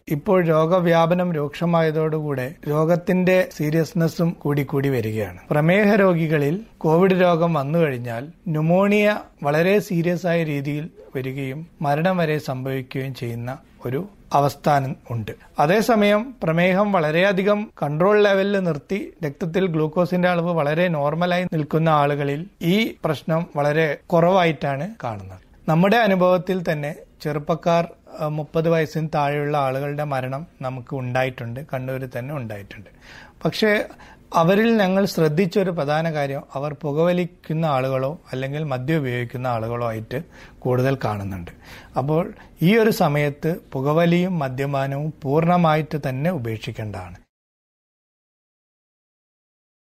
ഇപ്പോൾ രോഗവ്യാപനം രൂക്ഷമായതോടുകൂടെ രോഗത്തിന്റെ സീരിയസ്നെസ്സും കൂടിക്കൂടി വരികയാണ് പ്രമേഹ രോഗികളിൽ കോവിഡ് രോഗം വന്നു കഴിഞ്ഞാൽ ന്യൂമോണിയ വളരെ സീരിയസ് ആയ രീതിയിൽ വരികയും മരണം വരെ സംഭവിക്കുകയും ചെയ്യുന്ന ഒരു അവസ്ഥാനം ഉണ്ട് അതേസമയം പ്രമേഹം വളരെയധികം കൺട്രോൾ ലെവലിൽ നിർത്തി രക്തത്തിൽ ഗ്ലൂക്കോസിന്റെ അളവ് വളരെ നോർമലായി നിൽക്കുന്ന ആളുകളിൽ ഈ പ്രശ്നം വളരെ കുറവായിട്ടാണ് കാണുന്നത് നമ്മുടെ അനുഭവത്തിൽ തന്നെ ചെറുപ്പക്കാർ മുപ്പത് വയസ്സിന് താഴെയുള്ള ആളുകളുടെ മരണം നമുക്ക് ഉണ്ടായിട്ടുണ്ട് കണ്ണൂരിൽ തന്നെ ഉണ്ടായിട്ടുണ്ട് പക്ഷേ അവരിൽ ഞങ്ങൾ ശ്രദ്ധിച്ച ഒരു പ്രധാന കാര്യം അവർ പുകവലിക്കുന്ന ആളുകളോ അല്ലെങ്കിൽ മദ്യം ഉപയോഗിക്കുന്ന ആളുകളോ ആയിട്ട് കൂടുതൽ കാണുന്നുണ്ട് അപ്പോൾ ഈ ഒരു സമയത്ത് പുകവലിയും മദ്യപാനവും പൂർണ്ണമായിട്ട് തന്നെ ഉപേക്ഷിക്കേണ്ടതാണ്